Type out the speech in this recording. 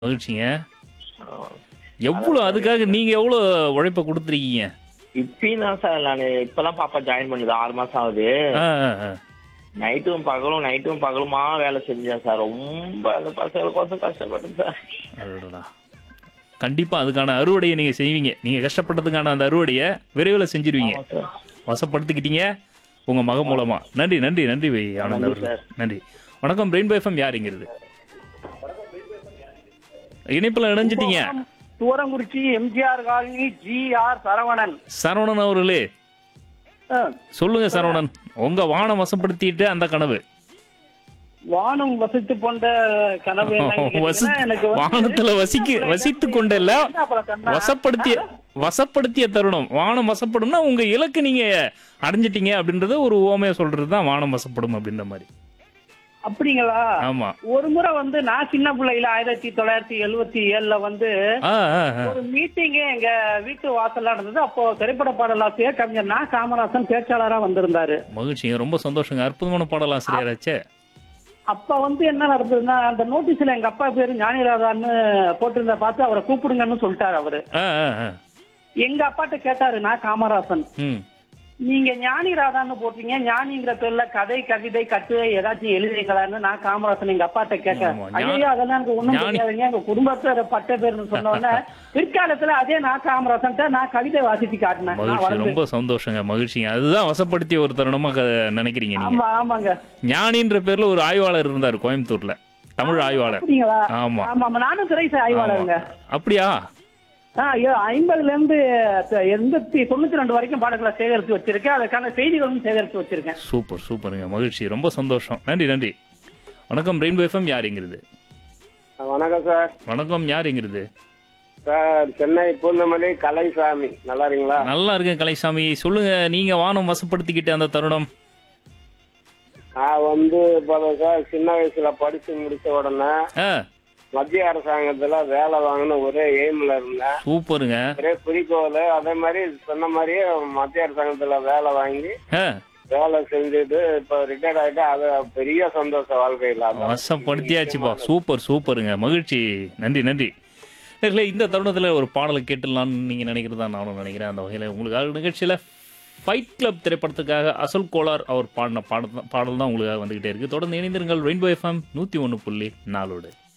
மகிழ்ச்சிங்க எவ்வளவு அதுக்காக நீங்க எவ்வளவு உழைப்ப கொடுத்துருக்கீங்க இப்பயும் தான் சார் நான் இப்பதான் பாப்பா ஜாயின் பண்ணுது ஆறு மாசம் ஆகுது ஆ, ஆ, ஆ. நைட்டும் பகலும் நைட்டும் பகலுமா வேலை செஞ்சேன் சார் ரொம்ப அந்த பசங்களுக்கோசம் கஷ்டப்பட்டேன் சார் அடடா. கண்டிப்பா அதுக்கான அறுவடையை நீங்க செய்வீங்க நீங்க கஷ்டப்பட்டதுக்கான அந்த அறுவடையை விரைவில் செஞ்சிருவீங்க ஆமா சார் வசப்படுத்திக்கிட்டீங்க உங்க மக மூலமா நன்றி நன்றி நன்றி வை ஆனந்த் நன்றி அவர்கள் சார். நன்றி வணக்கம் பிரெயின் பைஃபம் யாருங்கிறது இணைப்புல இணைஞ்சிட்டீங்க Thurankurichi MGR colony G R Saravanan Saravanan அவர்களே ஆ, சொல்லுங்க சரவணன் உங்க வானம் வசப்படுத்திட்டு அந்த கனவு வானம் வசித்து கொண்ட கனவு என்னன்னு வசி கேட்டீங்கன்னா, எனக்கு வந்து வானத்துல வசிக்க வசித்து கொண்டல்ல அப்புறம் கண்ணா- வசப்படுத்திய வசப்படுத்திய தருணம் வானம் வசப்படும்னா உங்க இலக்கு நீங்க அடைஞ்சிட்டீங்க அப்படின்றத ஒரு ஓமையா சொல்றது தான் வானம் வசப்படும் அப்படின்ற மாதிரி அப்படிங்களா ஆமா ஒரு முறை வந்து நான் சின்ன பிள்ளையில ஆயிரத்தி தொள்ளாயிரத்தி எழுவத்தி ஏழுல வந்து ஆ, ஆ, ஆ. ஒரு மீட்டிங் எங்க வீட்டு வாசல்ல நடந்தது அப்போ திரைப்பட பாடலாசிரியர் கவிஞர் நா காமராசன் பேச்சாளரா வந்திருந்தாரு மகிழ்ச்சிங்க ரொம்ப சந்தோஷங்க அற்புதமான பாடலாசிரியராச்சே அப்ப வந்து என்ன நடந்ததுன்னா அந்த நோட்டீஸ்ல எங்க அப்பா பேரு ஞானிராதான்னு போட்டிருந்த பார்த்து அவரை கூப்பிடுங்கன்னு சொல்லிட்டாரு அவரு ஆ, ஆ, ஆ. எங்க அப்பாட்ட கேட்டாரு நான் காமராசன் ம் நீங்க ஞானி ராதான்னு போட்டீங்க ஞானிங்கிற பேர்ல கதை கவிதை கட்டுரை ஏதாச்சும் எழுதுறீங்களான்னு நான் காமராசன் எங்க அப்பாட்ட கேட்டேன் ஆமா, ஞா- ஐயோ அதெல்லாம் எனக்கு ஒண்ணும் ஞானி- தெரியாதுங்க எங்க குடும்பத்தோட பட்ட பேர்னு சொன்ன உடனே பிற்காலத்துல அதே நான் காமராசன் நான் கவிதை வாசிச்சு காட்டினேன் நான் மகிழ்ச்சி வளர்ந்து ரொம்ப சந்தோஷங்க மகிழ்ச்சிங்க அதுதான் வசப்படுத்திய ஒரு தருணமா க- நினைக்கிறீங்க நீங்க ஆமா ஆமாங்க ஞானின்ற பேர்ல ஒரு ஆய்வாளர் இருந்தார் கோயம்புத்தூர்ல தமிழ் ஆய்வாளர் அப்படிங்களா ஆமா ஆமா ஆமா நானும் திரை ஆய்வாளருங்க அப்படியா ஆ, ஐயோ, ஐம்பதுல இருந்து த- எண்பத்தி தொண்ணூத்தி ரெண்டு வரைக்கும் பாடல்களை சேகரித்து வச்சிருக்கேன் அதுக்கான செய்திகளும் சேகரித்து வச்சிருக்கேன் சூப்பர் சூப்பருங்க மகிழ்ச்சி ரொம்ப சந்தோஷம் நன்றி நன்றி வணக்கம் ரெயின்போ எஃப்எம் யாருங்கிறது வணக்கம் சார் வணக்கம் யாருங்கிறது சார் சென்னை பூந்தமல்லி கலைசாமி நல்லா இருக்கீங்களா நல்லா இருக்கேன் கலைசாமி சொல்லுங்க நீங்க வானம் வசப்படுத்திக்கிட்ட அந்த தருணம் நான் வந்து இப்போ சார் சின்ன வயசுல படிச்சு முடிச்ச உடனே ஆ மத்திய அரசாங்கத்துல வேலை வாங்கணும் ஒரே எய்ம்ல இருந்தேன் சூப்பருங்க ஒரே குறிக்கோள் அதே மாதிரி சொன்ன மாதிரியே மத்திய அரசாங்கத்துல வேலை வாங்கி ஆ வேலை செஞ்சுட்டு இப்போ ரிட்டையர்ட் ஆயிட்டு அது பெரிய சந்தோஷம் வாழ்க்கையில் அதான். வசப்படுத்தியாச்சுப்பா சூப்பர் சூப்பருங்க மகிழ்ச்சி நன்றி நன்றி இல்லை இந்த தருணத்தில் ஒரு பாடலை கேட்டுடலாம்னு நீங்கள் நினைக்கிறதா நானும் நினைக்கிறேன் அந்த வகையில் உங்களுக்காக நிகழ்ச்சியில் ஃபைட் கிளப் திரைப்படத்துக்காக அசல் கோலார் அவர் பாடின பாடல் பாடல் தான் உங்களுக்காக வந்துகிட்டே இருக்கு தொடர்ந்து இணைந்திருங்கள் ரெயின்போ எஃப்எம் நூற்றி ஒன்று புள்ளி நாலோடு